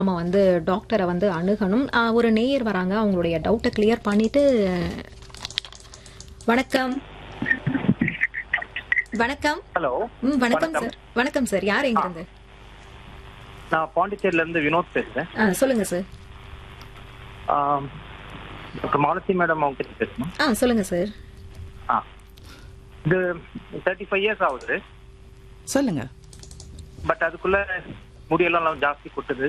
நம்ம வந்து டாக்டரை வந்து அணுகணும் ஆ, ஒரு நேயர் வராங்க அவங்களுடைய டவுட்டை கிளியர் பண்ணிட்டு வணக்கம் வணக்கம் ஹலோ ம் வணக்கம் சார் வணக்கம் சார் யார் எங்க இருந்து நான் பாண்டிச்சேரியில இருந்து வினோத் பேசுறேன் ஆ, சொல்லுங்க சார் ஆம், டாக்டர் மாலதி மேடம் அவங்க கிட்ட பேசணும் ஆ சொல்லுங்க சார் ஆ இது தேர்ட்டி ஃபைவ் இயர்ஸ் ஆகுது சொல்லுங்க பட் அதுக்குள்ள முடியெல்லாம் ஜாஸ்தி கொட்டுது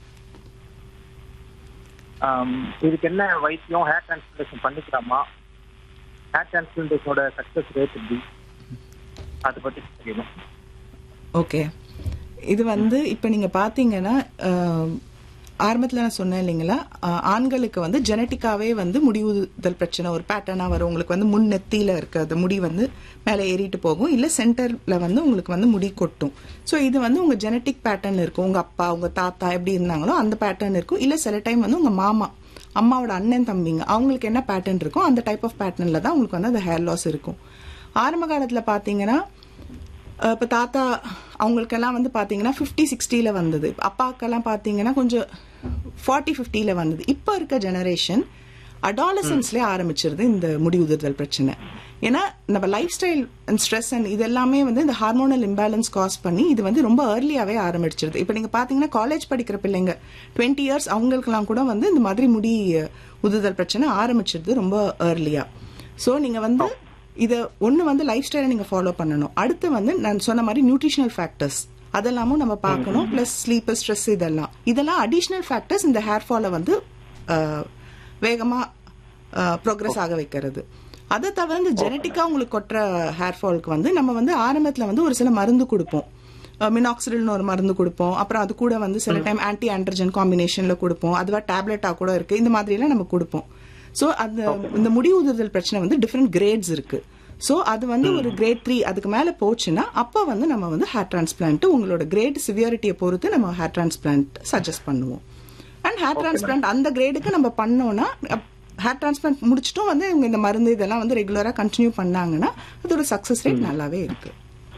ஆம், இதுக்கு என்ன வைத்தியம் ஹேர் டிரான்ஸ்பிளேஷன் பண்ணிக்கலாமா ஹேர் டிரான்ஸ்பிளேஷனோட சக்சஸ் ரேட் எப்படி அதை பத்தி தெரியணும் ஓகே இது வந்து இப்போ நீங்க பாத்தீங்கன்னா அஹ், ஆரம்பத்துல நான் சொன்னேன் இல்லைங்களா அஹ், ஆண்களுக்கு வந்து ஜெனட்டிக்காவே வந்து முடிவுதல் பிரச்சனை ஒரு பேட்டர்னா வரும் உங்களுக்கு வந்து முன் நெத்தியில இருக்கிறது முடி வந்து மேலே ஏறிட்டு போகும் இல்ல சென்டர்ல வந்து உங்களுக்கு வந்து முடி கொட்டும் ஸோ இது வந்து உங்க ஜெனட்டிக் பேட்டர்ன் இருக்கும் உங்க அப்பா உங்க தாத்தா எப்படி இருந்தாங்களோ அந்த பேட்டர்ன் இருக்கும் இல்ல சில டைம் வந்து உங்க மாமா அம்மாவோட அண்ணன் தம்பிங்க அவங்களுக்கு என்ன பேட்டர்ன் இருக்கோ அந்த டைப் ஆஃப் பேட்டர்ன்ல தான் உங்களுக்கு வந்து அந்த ஹேர் லாஸ் இருக்கும் ஆரம்ப காலத்துல பாத்தீங்கன்னா அஹ் இப்ப தாத்தா அவங்களுக்கெல்லாம் வந்து பாத்தீங்கன்னா ஃபிஃப்டி சிக்ஸ்டியில் வந்தது அப்பாக்கெல்லாம் பாத்தீங்கன்னா கொஞ்சம் ஃபார்ட்டி ஃபிஃப்டியில் வந்தது இப்போ இருக்க ஜெனரேஷன் அடாலசன்ஸ்லேயே ஆரம்பிச்சிருது இந்த முடி உதிர்தல் பிரச்சனை ஏன்னா நம்ம lifestyle and stress and இது எல்லாமே வந்து இந்த ஹார்மோனல் இம்பேலன்ஸ் காஸ் பண்ணி இது வந்து ரொம்ப ஏர்லியாவே ஆரம்பிச்சிருது இப்போ நீங்க பாத்தீங்கன்னா காலேஜ் படிக்கிற பிள்ளைங்க டுவெண்ட்டி இயர்ஸ் அவங்களுக்கெல்லாம் கூட வந்து இந்த மாதிரி முடி அஹ், உதிர்தல் பிரச்சனை ஆரம்பிச்சிருது ரொம்ப ஏர்லியா ஸோ நீங்க வந்து இத ஒண்ணு வந்து லைஃப் ஸ்டைலை நீங்க ஃபாலோ பண்ணணும் அடுத்து வந்து நான் சொன்ன மாதிரி நியூட்ரிஷனல் ஃபேக்டர்ஸ் அதெல்லாமும் நம்ம பார்க்கணும் பிளஸ் ஸ்லீப் ஸ்ட்ரெஸ் இதெல்லாம் இதெல்லாம் அடிஷ்னல் ஃபேக்டர்ஸ் இந்த ஹேர் ஃபாலை வந்து அஹ், வேகமா ப்ரோக்ரஸ் ஆக வைக்கிறது அதை தவிர இந்த ஜெனட்டிக்கா உங்களுக்கு கொட்டுற ஹேர் ஃபாலுக்கு வந்து நம்ம வந்து ஆரம்பத்துல வந்து ஒரு சில மருந்து கொடுப்போம் மினாக்சிடில்னு ஒரு மருந்து கொடுப்போம் அப்புறம் அது கூட வந்து சில டைம் ஆன்டி ஆண்ட்ரஜன் காம்பினேஷன்ல கொடுப்போம் அதுவா டேப்லெட்டா கூட இருக்கு இந்த மாதிரி எல்லாம் நம்ம கொடுப்போம் சோ அந்த இந்த முடி உதிர்தல் பிரச்சனை வந்து டிஃப்ரெண்ட் கிரேட்ஸ் இருக்கு சோ அது வந்து ஒரு கிரேட் த்ரீ அதுக்கு மேல போச்சுன்னா அப்ப வந்து நம்ம வந்து ஹேர் டிரான்ஸ்பிளான்ட் உங்களோட கிரேட் சிவியாரிட்டியை பொறுத்து நம்ம ஹேர் டிரான்ஸ்பிளான்ட் சஜஸ்ட் பண்ணுவோம் அண்ட் ஹேர் டிரான்ஸ்பிளான்ட் அந்த கிரேடுக்கு நம்ம பண்ணோம்னா ஹேர் டிரான்ஸ்பிளான்ட் முடிச்சிட்டும் வந்து இவங்க இந்த மருந்து இதெல்லாம் வந்து ரெகுலரா கண்டினியூ பண்ணாங்கன்னா அதோட சக்சஸ் ரேட் நல்லாவே இருக்கு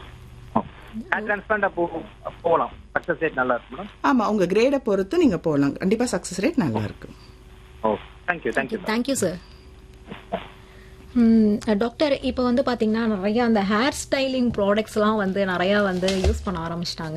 ஹேர் டிரான்ஸ்பிளான்ட் அப்போ போகலாம் சக்சஸ் ரேட் நல்லா இருக்கும் மேடம் ஆமா உங்க கிரேடை பொறுத்து நீங்க போகலாம் கண்டிப்பா சக்சஸ் ரேட் நல்லா இருக்கு oh thank you thank you thank you sir doctor இப்போ வந்து பாத்தீங்கன்னா நிறைய அந்த ஹேர் ஸ்டைலிங் ப்ராடக்ட்ஸ்லாம் வந்து நிறைய வந்து யூஸ் பண்ண ஆரம்பிச்சிட்டாங்க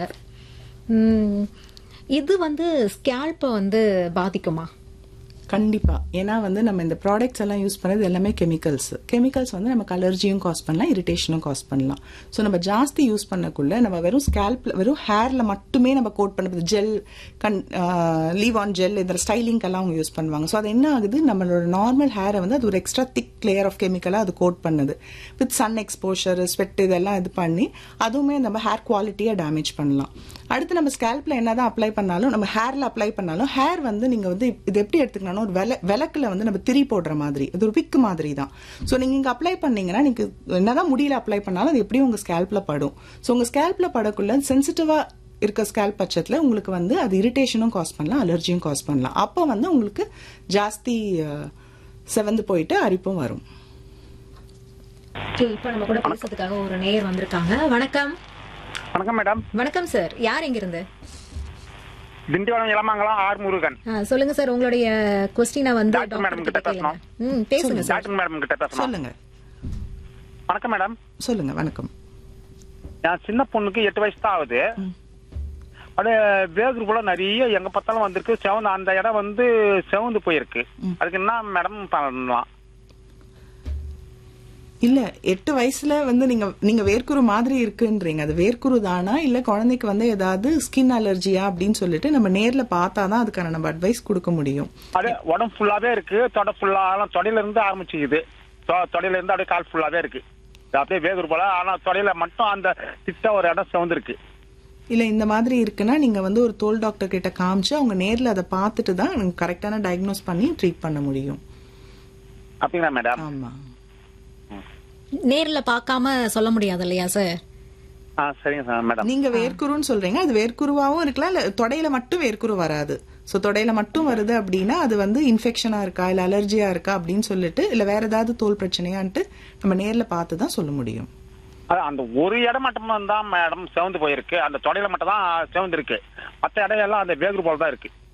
இது வந்து ஸ்கேல்ப்பை வந்து பாதிக்குமா கண்டிப்பா ஏன்னா வந்து நம்ம இந்த ப்ராடக்ட்ஸ் எல்லாம் யூஸ் பண்ணது எல்லாமே கெமிக்கல்ஸ் கெமிக்கல்ஸ் வந்து நமக்கு அலர்ஜியும் காஸ் பண்ணலாம் இரிட்டேஷனும் காஸ் பண்ணலாம் ஸோ நம்ம ஜாஸ்தி யூஸ் பண்ணக்குள்ள நம்ம வெறும் ஸ்கேல்ப்ல வெறும் ஹேர்ல மட்டுமே நம்ம கோட் பண்ணுறது ஜெல் கண் லீவ் ஆன் ஜெல் இந்த ஸ்டைலிங்கெல்லாம் அவங்க யூஸ் பண்ணுவாங்க ஸோ அது என்ன ஆகுது நம்மளோட நார்மல் ஹேரை வந்து அது ஒரு எக்ஸ்ட்ரா திக் லேயர் ஆஃப் கெமிக்கலாக அது கோட் பண்ணுது வித் சன் எக்ஸ்போஷர் ஸ்வெட் இதெல்லாம் இது பண்ணி அதுவுமே நம்ம ஹேர் குவாலிட்டியை டேமேஜ் பண்ணலாம் அடுத்து நம்ம ஸ்கேல்ப்ல என்னதான் அப்ளை பண்ணாலும் நம்ம ஹேர்ல அப்ளை பண்ணாலும் ஹேர் வந்து நீங்க வந்து இது எப்படி எடுத்துக்கணும் ஒரு வில விளக்குல வந்து நம்ம திரி போடுற மாதிரி இது ஒரு விக்கு மாதிரி தான் ஸோ நீங்க இங்க அப்ளை பண்ணீங்கன்னா நீங்க என்னதான் முடியல அப்ளை பண்ணாலும் அது எப்படியும் உங்க ஸ்கேல்ப்ல படும் ஸோ உங்க ஸ்கேல்ப்ல படக்குள்ள சென்சிட்டிவா இருக்க ஸ்கேல்ப் பட்சத்துல உங்களுக்கு வந்து அது இரிட்டேஷனும் காஸ் பண்ணலாம் அலர்ஜியும் காஸ் பண்ணலாம் அப்போ வந்து உங்களுக்கு ஜாஸ்தி அஹ், செவந்து போயிட்டு அரிப்பும் வரும் இப்போ நம்ம கூட பேசுறதுக்காக ஒரு நேயர் வந்திருக்காங்க வணக்கம் வணக்கம் மேடம் வணக்கம் சார் யார் எங்க இருந்து திண்டிவனம் இளமாங்கலம் ஆர் முருகன் ஆ, சொல்லுங்க சார் உங்களுடைய கொஸ்டினை வந்து டாக்டர் மேடம் டாக்டர் கிட்ட கிட்ட கேளுங்க ம் பேசுங்க சார் டாக்டர் மேடம் கிட்ட பேசணும் சொல்லுங்க வணக்கம் மேடம் சொல்லுங்க வணக்கம் என் சின்ன பொண்ணுக்கு எட்டு வயசு தான் ஆகுது அது வேகுரு போல நிறைய எங்க பார்த்தாலும் வந்திருக்கு செவந்து அந்த இடம் வந்து செவந்து போயிருக்கு அதுக்கு என்ன மேடம் பண்ணலாம் இல்ல எட்டு வயசுல வந்து நீங்க நீங்க வேர்க்குரு மாதிரி இருக்குன்றீங்க அது வேர்க்குரு தானா இல்ல குழந்தைக்கு வந்து ஏதாவது ஸ்கின் அலர்ஜியா அப்படின்னு சொல்லிட்டு நம்ம நேர்ல பார்த்தாதான் அதுக்கான நம்ம அட்வைஸ் கொடுக்க முடியும் அது உடம்பு ஃபுல்லாவே இருக்கு தொடை ஃபுல்லா தொடையில இருந்து ஆரம்பிச்சுக்குது தொ- தொடையில இருந்து அப்படியே கால் ஃபுல்லாவே இருக்கு இது அப்படியே வேகுரு போல ஆனா தொடையில மட்டும் அந்த திட்ட ஒரு இடம் செவந்திருக்கு இல்ல இந்த மாதிரி இருக்குன்னா நீங்க வந்து ஒரு தோல் டாக்டர் கிட்ட காமிச்சு அவங்க நேர்ல அதை பார்த்துட்டு தான் கரெக்டான டயக்னோஸ் பண்ணி ட்ரீட் பண்ண முடியும் அப்படிங்களா மேடம் ஆமா நேர்ல பார்க்காம சொல்ல முடியாது இல்லையா சார் ஆ சரிங்க சார் மேடம் நீங்க வேர்க்குருன்னு சொல்றீங்க அது வேர்க்குருவாவும் இருக்கலாம் இல்ல தொடையில மட்டும் வேர்க்குரு வராது சோ தொடையில மட்டும் வருது அப்படின்னா அது வந்து இன்ஃபெக்ஷனா இருக்கா இல்ல அலர்ஜியா இருக்கா அப்படின்னு சொல்லிட்டு இல்ல வேற ஏதாவது தோல் பிரச்சனையான்ட்டு நம்ம நேர்ல பார்த்து தான் சொல்ல முடியும் அது அந்த ஒரு இடம் மட்டும் தான் மேடம் செவந்து போயிருக்கு அந்த தொடையில மட்டும் தான் செவந்து இருக்கு மத்த இடம் எல்லாம் அந்த வேகுரு போல தான் இருக்கு